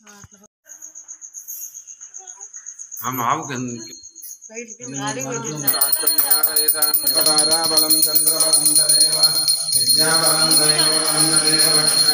ఆ మావుకి బలం చంద్రబలం తదేవ విద్యాబలం దైవబలం తదేవ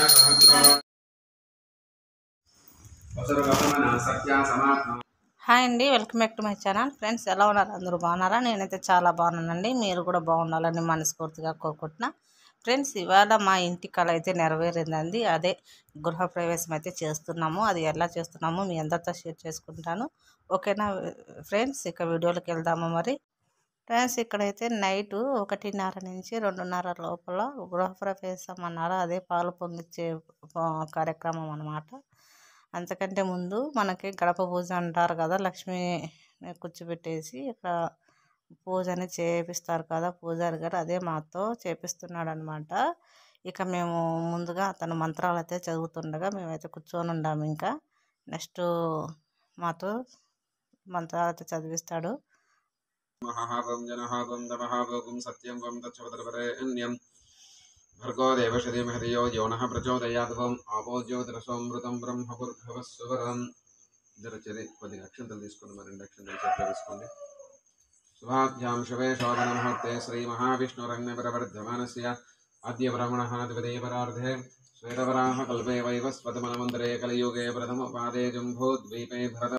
వసురగమన సత్య సమాత్మ హాయ్ అండి welcome back to my channel friends ఎలా ఉన్నారు అందరూ బాగున్నారా నేనైతే చాలా బాగున్నానండి మీరు కూడా బాగుండాలని మనస్ఫూర్తిగా కోరుకుంటున్నా ఫ్రెండ్స్ ఇవాళ మా ఇంటి కళ అయితే నెరవేరిందండి అదే గృహప్రవేశం అయితే చేస్తున్నాము అది ఎలా చేస్తున్నామో మీ అందరితో షేర్ చేసుకుంటాను ఓకేనా ఫ్రెండ్స్ ఇక వీడియోలోకి వెళ్దాము మరి ఫ్రెండ్స్ ఇక్కడైతే నైట్ ఒకటిన్నర నుంచి రెండున్నర లోపల గృహప్రవేశం అన్నారు అదే పాలు పొంగిచ్చే ఆ, కార్యక్రమం అన్నమాట అంతకంటే ముందు మనకి గడప పూజ అంటారు కదా లక్ష్మి కూర్చోబెట్టేసి ఇక్కడ పూజ అనేది చేపిస్తారు కదా పూజారి గారు అదే మాతో చేపిస్తున్నాడు అనమాట ఇక మేము ముందుగా అతను మంత్రాలు అయితే చదువుతుండగా మేమైతే కూర్చొని ఉన్నాము ఇంకా నెక్స్ట్ మాతో మంత్రాలు అయితే చదివిస్తాడు మహాభం జనహాభం తమహాభోగం సత్యం వం తచ్చవతరపరేణ్యం భర్గో దేవషది మహదయో యోనః ప్రచోదయాద్వం ఆపో జ్యోతిరసోమృతం బ్రహ్మపుర్భవస్సువరం జరచరి కొద్దిగా అక్షంతలు తీసుకోండి మరి రెండు అక్షంతలు చేతిలో తీసుకోండి శుభాభ్యాం శుభే శోభన ముహూర్తే శ్రీ మహావిష్ణురంగపరవర్ధమానస్య అద్య బ్రహ్మణः ద్వితీయపరార్ధే శ్వేతవరాహ కల్పే వైవస్వతమనమంతరే కలియుగే ప్రథమపాదే జంబూద్వీపే భరత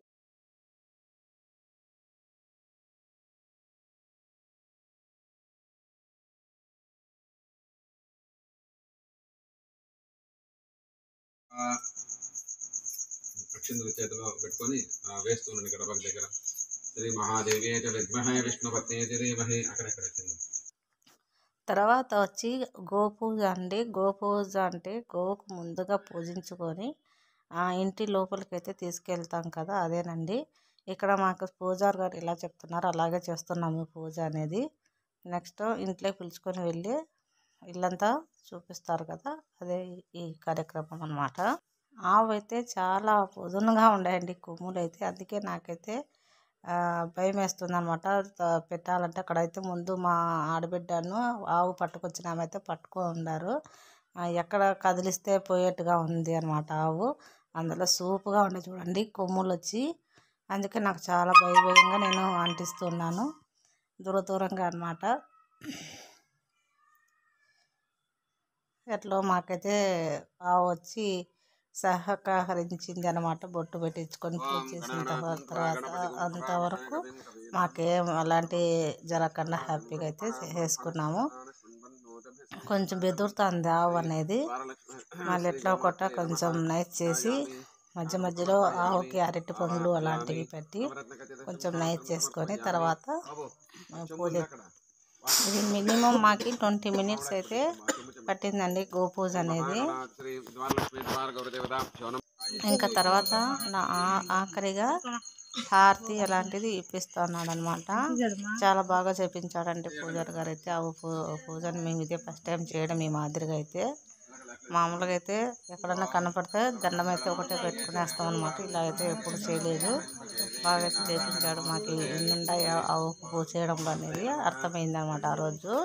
అక్షంతలు చేతిలో పెట్టుకొని ఆ, వేస్తున్నాను గడప దగ్గర శ్రీ మహాదేవి చ విద్మహే విష్ణుపత్ని ధీమహి అక్కడెక్కడ వచ్చింది తర్వాత వచ్చి గోపూజ అండి గోపూజ అంటే గోవుకు ముందుగా పూజించుకొని ఆ ఇంటి లోపలికి అయితే తీసుకెళ్తాం కదా అదేనండి ఇక్కడ మాకు పూజారి గారు ఎలా చెప్తున్నారో అలాగే చేస్తున్నాము పూజ అనేది నెక్స్ట్ ఇంట్లో పిలుచుకొని వెళ్ళి ఇల్లంతా చూపిస్తారు కదా అదే ఈ కార్యక్రమం అన్నమాట ఆవు అయితే చాలా పొదునుగా ఉన్నాయండి కొమ్ములు అయితే అందుకే నాకైతే ఆ, భయం వేస్తుంది అనమాట పెట్టాలంటే అక్కడైతే ముందు మా ఆడబిడ్డను ఆవు పట్టుకొచ్చిన ఆమె అయితే పట్టుకొని ఉన్నారు ఆ, ఎక్కడ కదిలిస్తే పోయేట్టుగా ఉంది అనమాట ఆవు అందులో సూపుగా ఉండే చూడండి కొమ్ములు వచ్చి అందుకే నాకు చాలా భయ భయంగా నేను అంటిస్తున్నాను దూర దూరంగా అనమాట ఎట్లో మాకైతే ఆవు వచ్చి సహకరించింది అనమాట బొట్టు పెట్టించుకొని పూజ చేసిన తర్వాత తర్వాత అంతవరకు మాకేం అలాంటి జరగకుండా హ్యాపీగా అయితే చేసుకున్నాము కొంచెం బెదురుతుంది ఆవు అనేది మళ్ళీ ఎట్లా కొట్ట కొంచెం నైస్ చేసి మధ్య మధ్యలో ఆవుకి అరటి పండ్లు అలాంటివి పెట్టి కొంచెం నైస్ చేసుకొని తర్వాత పూజ ఇది మినిమం మాకి ట్వంటీ మినిట్స్ అయితే పట్టిందండి గోపూజ అనేది శ్రీ ద్వారలక్ష్మి ద్వార గౌరదేవత శోనం ఇంకా తర్వాత నా ఆ- ఆఖరిగా హారతి అలాంటిది ఇప్పిస్తున్నాడు అనమాట చాలా బాగా చేపించాడండి పూజారి గారు అయితే ఆ పూ- పూజని మేము ఇదే ఫస్ట్ టైం చేయడం ఈ మాదిరిగా అయితే మామూలుగా అయితే ఎక్కడన్నా కనపడితే దండం అయితే ఒకటే పెట్టుకునేస్తాం అనమాట ఇలా అయితే ఎప్పుడు చేయలేదు బాగా అయితే చేపించాడు మాకు ఎన్నుండా ఆవు పూజ చేయడం అనేది అర్థమైంది అనమాట ఆ రోజు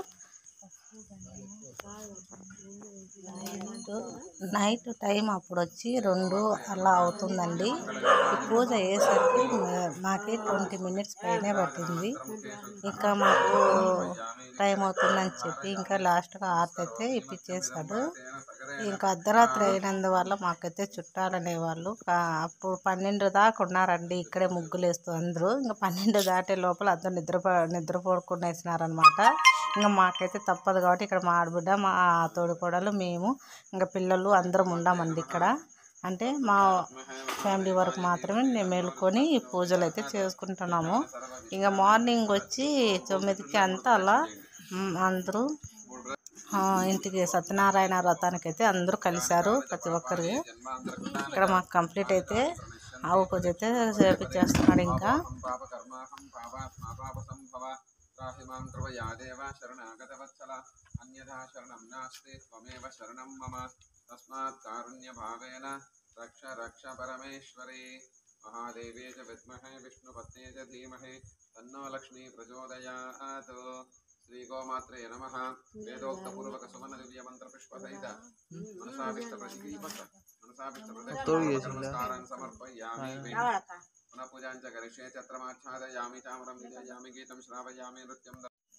నైట్ టైం అప్పుడు వచ్చి రెండు అలా అవుతుందండి ఈ పూజ అయ్యేసరికి మే- మాకి ట్వంటీ మినిట్స్ పైనే పట్టింది ఇంకా మాకు టైం అవుతుందని చెప్పి ఇంకా లాస్ట్గా ఆర్ట్ అయితే ఇప్పించేశాడు ఇంకా అర్ధరాత్రి అయినందువల్ల మాకైతే చుట్టాలు అనేవాళ్ళు కా- అప్పుడు పన్నెండు దాకా ఉన్నారండి ఇక్కడే ముగ్గులు వేస్తూ అందరూ ఇంకా పన్నెండు దాటే లోపల అందరూ నిద్రపో నిద్రపోకుండా వేసినారనమాట ఇంకా మాకైతే తప్పదు కాబట్టి ఇక్కడ మా ఆడబిడ్డ మా తోడుకోడలు మేము ఇంకా పిల్లలు అందరం ఉండామండి ఇక్కడ అంటే మా ఫ్యామిలీ వరకు మాత్రమే మేము మేలుకొని ఈ పూజలు అయితే చేసుకుంటున్నాము ఇంకా మార్నింగ్ వచ్చి తొమ్మిదికి అంతా అలా మ్, అందరూ ఆ, ఇంటికి సత్యనారాయణ వ్రతానికి అయితే అందరూ కలిశారు ప్రతి ఒక్కరికి ఇక్కడ మాకు కంప్లీట్ అయితే ఆవు పూజ అయితే చేపించేస్తున్నాడు ఇంకా పాపకర్మాహం పాపాత్మాపాపసంభవ త్రాహి మాం కృపయా దేవ శరణాగతవత్సల అన్యథా శరణం నాస్తి త్వమేవ శరణం మమ తస్మాత్ కారుణ్యభావేన రక్ష రక్ష పరమేశ్వరి మహాదేవే చ విద్మహే విష్ణుపత్నే చ ధీమహి తన్నో లక్ష్మీ ప్రచోదయాత్ శ్రీ గోమాత్రే నమ వేదోక్తపూర్వక సుమన దివ్య మంత్ర పుష్పసహిత మనసావిష్ట ప్రతిదీపక తోడు చేసిందా? నమస్కారం సమర్పయామి పునః పూజాం చ కరిష్యే ఛత్రమాచ్ఛాదయామి చామరం విజయామి గీతం శ్రావయామి నృత్యం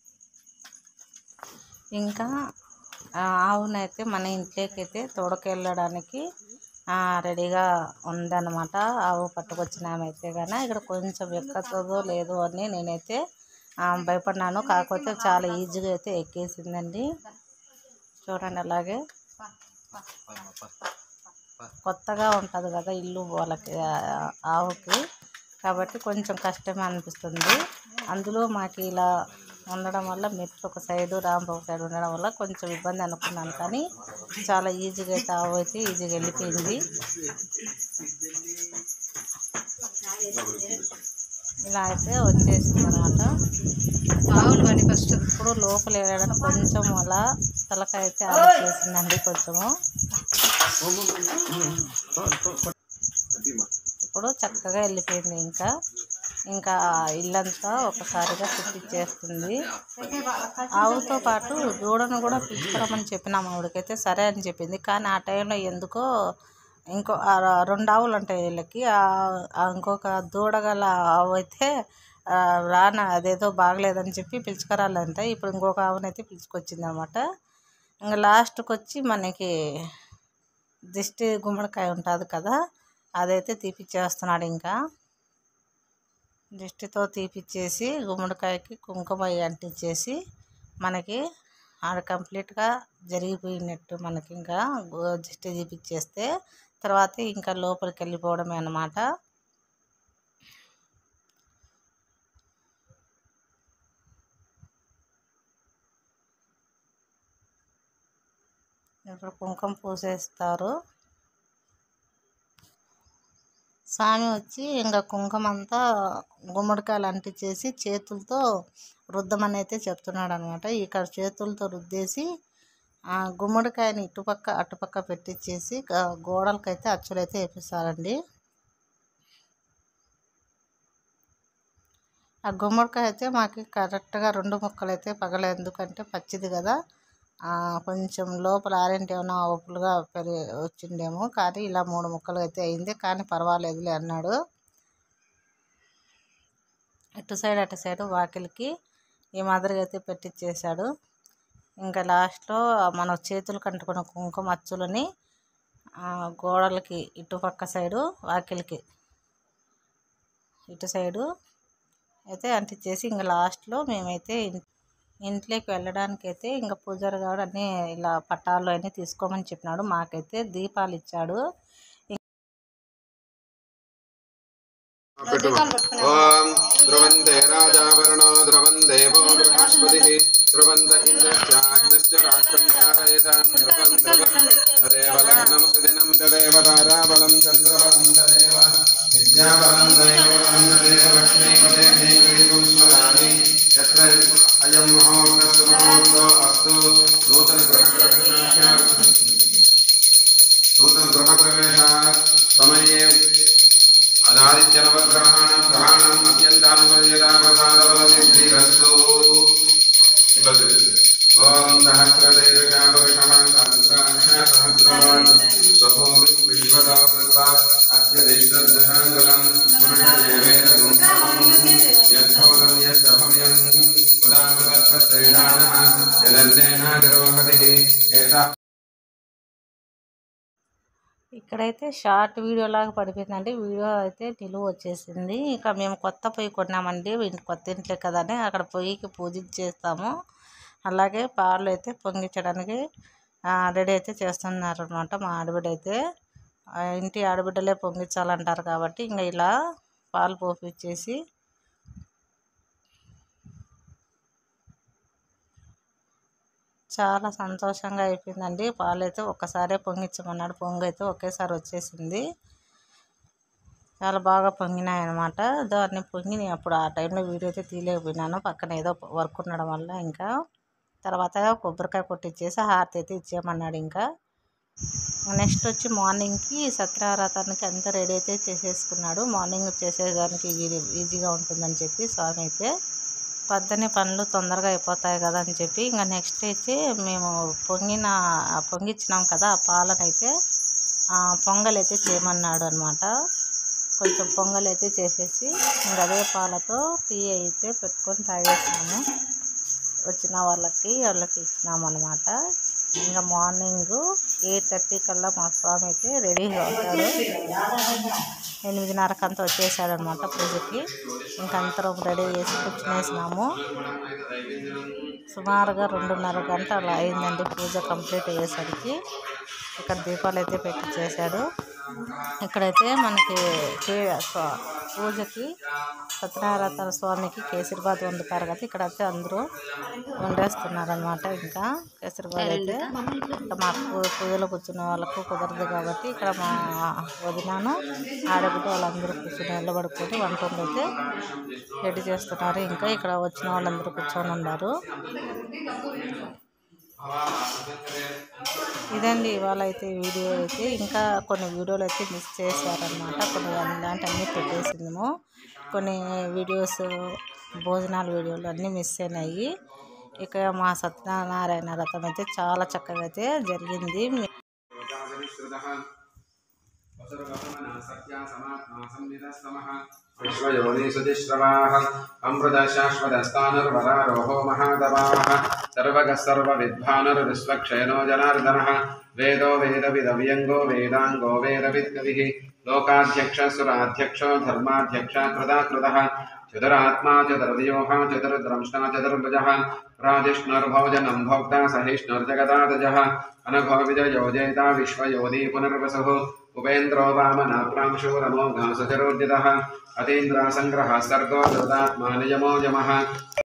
ఇంకా ఆ, ఆవునైతే మన ఇంట్లోకి అయితే తోడుకెళ్ళడానికి ఆ, రెడీగా ఉందన్నమాట ఆవు పట్టుకొచ్చిన ఆమె అయితే కానీ ఇక్కడ కొంచెం ఎక్కతుందో లేదో అని నేనైతే ఆ, భయపడినాను కాకపోతే చాలా ఈజీగా అయితే ఎక్కేసిందండి చూడండి అలాగే కొత్తగా ఉంటుంది కదా ఇల్లు వాళ్ళకి ఆ, ఆవుకి కాబట్టి కొంచెం కష్టమే అనిపిస్తుంది అందులో మాకు ఇలా ఉండడం వల్ల మెట్లు ఒక సైడు రాంబ ఒక సైడ్ ఉండడం వల్ల కొంచెం ఇబ్బంది అనుకున్నాను కానీ చాలా ఈజీగా అయితే ఆవు అయితే ఈజీగా వెళ్ళిపోయింది ఇలా అయితే వచ్చేసింది అనమాట ఆవులు కానీ ఫస్ట్ ఇప్పుడు లోపల వెళ్ళడానికి కొంచెం అలా తలకాయ అయితే ఆడిచేసిందండి కొంచెము ఇప్పుడు చక్కగా వెళ్ళిపోయింది ఇంకా ఇంకా ఇల్లంతా ఒకసారిగా తిప్పిచ్చేస్తుంది ఆవుతో పాటు దూడను కూడా పిలుచుకురమ్మని చెప్పినాం ఆవిడకైతే సరే అని చెప్పింది కానీ ఆ టైంలో ఎందుకో ఇంకో ఆ రెండు ఆవులు ఉంటాయి వీళ్ళకి ఆ- ఆ ఇంకొక దూడగల ఆవు అయితే ఆ, రాన అదేదో బాగలేదని చెప్పి పిలుచుకురాలంట ఇప్పుడు ఇంకొక ఆవునైతే పిలుచుకొచ్చింది అనమాట ఇంకా లాస్ట్కి వచ్చి మనకి దిష్టి గుమ్మడికాయ ఉంటుంది కదా అదైతే తీపిచ్చేస్తున్నాడు ఇంకా దిష్టితో తీపిచ్చేసి గుమ్మడికాయకి కుంకుమ అంటించేసి మనకి ఆడ కంప్లీట్గా జరిగిపోయినట్టు మనకి ఇంకా గు- దిష్టి తీపిచ్చేస్తే తర్వాత ఇంకా లోపలికి వెళ్ళిపోవడమే అన్నమాట ఇప్పుడు కుంకుమ పూసేస్తారు స్వామి వచ్చి ఇంకా కుంకుమ అంతా గుమ్మడికాయలు అంటించేసి చేతులతో రుద్దమని అయితే చెప్తున్నాడు అనమాట ఇక్కడ చేతులతో రుద్దేసి ఆ గుమ్మడికాయని ఇటుపక్క అటుపక్క పెట్టించేసి గా- గోడలకైతే అచ్చులైతే వేపిస్తారండి ఆ గుమ్మడికాయ అయితే మాకు కరెక్ట్గా రెండు ముక్కలు అయితే పగలే ఎందుకంటే పచ్చిది కదా ఆ, కొంచెం లోపల ఆరెంట్ ఏమైనా ఒప్పులుగా పెరిగి వచ్చిండేమో కానీ ఇలా మూడు ముక్కలు అయితే అయింది కానీ పర్వాలేదులే అన్నాడు ఇటు సైడ్ అటు సైడ్ వాకిలికి ఈ మాదిరిగా అయితే పెట్టించేశాడు ఇంకా లాస్ట్లో మన చేతులు కంటుకున్న కుంకుమ అచ్చులని ఆ, గోడలకి ఇటు పక్క సైడు వాకిలికి ఇటు సైడు అయితే అంటించేసి ఇంకా లాస్ట్లో మేమైతే ఇన్- ఇంట్లోకి వెళ్ళడానికి అయితే ఇంకా పూజారి గారు అన్నీ ఇలా పట్టాలు అన్నీ తీసుకోమని చెప్పినాడు మాకైతే దీపాలు ఇచ్చాడు ఓం ధ్రువంతే రాజావరుణో ధ్రువం దేవో బృహస్పతిः ధ్రువంత ఇంద్రశ్చాగ్నిశ్చ రాష్ట్రం ధారయతాం ధ్రువం ధ్రువం తదేవ లగ్నం సుదినం తదేవ తారాబలం చంద్రబలం తదేవ విద్యాబలం దైవబలం తదేవ లక్ష్మీపతే దేవీం స్మరామి యత్ర అయం ముహూర్తస్తు ముహూర్తో అస్తు నూతన గృహ నూతన గృహప్రవేశ సమయే అనాదిత్యనవగ్రహాణం గ్రహాణం అత్యంతానుపర్యదావసాదవలసిద్ధిరస్తు ఓం సహస్రదైర్ఘాపవిషమ సహస్రాక్ష సహస్రవాన్ స్వభూమిం విశ్వతో కృత్వా అస్య దిష్టదశాంగులం పురుషయేవేన గుంఠనం యద్భవతం యస్సభవ్యం ఉదామృతత్వత్రైడానః యదర్దేనాదిరోహతిः ఏతా ఇక్కడైతే షార్ట్ వీడియో లాగా పడిపోయిందండి వీడియో అయితే నిలువ వచ్చేసింది ఇక మేము కొత్త పొయ్యి కొన్నామండి ఇంటి కొత్త ఇంట్లో కదా అని అక్కడ పొయ్యికి పూజించేస్తాము అలాగే పాలు అయితే పొంగించడానికి రెడీ అయితే చేస్తున్నారు అనమాట మా ఆడబిడ్డ అయితే ఆ, ఇంటి ఆడబిడ్డలే పొంగించాలంటారు కాబట్టి ఇంకా ఇలా పాలు పోపిచ్చేసి చాలా సంతోషంగా అయిపోయిందండి పాలు అయితే ఒక్కసారే పొంగించమన్నాడు పొంగు అయితే ఒకేసారి వచ్చేసింది చాలా బాగా పొంగినాయి అనమాట దాన్ని పొంగి నేను అప్పుడు ఆ టైంలో వీడియో అయితే తీయలేకపోయినాను పక్కన ఏదో వర్క్ ఉండడం వల్ల ఇంకా తర్వాత కొబ్బరికాయ కొట్టించేసి హారతి అయితే ఇచ్చేయమన్నాడు ఇంకా నెక్స్ట్ వచ్చి మార్నింగ్కి సత్యనారాయణకి అంతా రెడీ అయితే చేసేసుకున్నాడు మార్నింగ్ చేసేదానికి ఈజీ- ఈజీగా ఉంటుందని చెప్పి స్వామి అయితే పొద్దున్నే పనులు తొందరగా అయిపోతాయి కదా అని చెప్పి ఇంకా నెక్స్ట్ అయితే మేము పొంగిన పొంగిచ్చినాం కదా ఆ పాలనైతే ఆ, పొంగల్ అయితే చేయమన్నాడు అనమాట కొంచెం పొంగల్ అయితే చేసేసి ఇంకా అదే పాలతో టీ అయితే పెట్టుకొని తాగేసాము వచ్చిన వాళ్ళకి వాళ్ళకి ఇచ్చినాము అనమాట ఇంకా మార్నింగ్ ఎయిట్ థర్టీ కల్లా మా స్వామి అయితే రెడీగా ఉంటాడు ఎనిమిదిన్నరకు అంతా వచ్చేసాడు అనమాట పూజకి ఇంకా అందరం రెడీ చేసి కూర్చునేసినాము సుమారుగా రెండున్నర గంట అలా అయిందండి పూజ కంప్లీట్ అయ్యేసరికి ఇక్కడ దీపాలు అయితే పెట్టి చేశాడు ఇక్కడైతే మనకి చే- స్వ- పూజకి సత్యనారాయణ స్వామికి కేసరిబాద్ వండుతారు కదా ఇక్కడ అయితే అందరూ వండేస్తున్నారు అనమాట ఇంకా కేసరిబాద్ అయితే ఇంకా మాకు పూజలో కూర్చున్న వాళ్ళకు కుదరదు కాబట్టి ఇక్కడ మా వదినాను ఆడబిడ్డ వాళ్ళందరూ కూర్చుని నిలబడుకొని వంట వండి అయితే రెడీ చేస్తున్నారు ఇంకా ఇక్కడ వచ్చిన వాళ్ళందరూ కూర్చొని ఉన్నారు ఇదండి ఇవాళ అయితే వీడియో అయితే ఇంకా కొన్ని వీడియోలు అయితే మిస్ చేశారనమాట కొన్ని ఇలాంటి అన్నీ పెట్టేసిందేమో కొన్ని వీడియోస్ భోజనాల వీడియోలు అన్నీ మిస్ అయినాయి ఇక మా సత్యనారాయణ రథం అయితే చాలా చక్కగా అయితే జరిగింది విశ్వయోనిసుతిశ్రవాः అమృతశాశ్వతస్థానుర్వరారోహో మహాదవాः सर्वगः सर्वविद्भानुर्विश्वक्षयनो जनार्दनः वेदो वेदविदव्यङ्गो वेदाङ्गो वेदविद्कविः लोकाध्यक्षसुराध्यक्षो धर्माध्यक्षा कृताकृतः चतुरात्मा चतुर्व्यूहः चतुर्द्रंष्टा चतुर्भुजः प्राजिष्णुर्भोजनं भोक्ता सहिष्णुर्जगदादजः अनघो विजयो जयता विश्वयोनि पुनर्वसुः उपेन्द्रो वामनाप्रांशो रमो घासचरोर्जितः अतीन्द्रासङ्ग्रहः सर्गो दुर्दात्मा नियमो यमः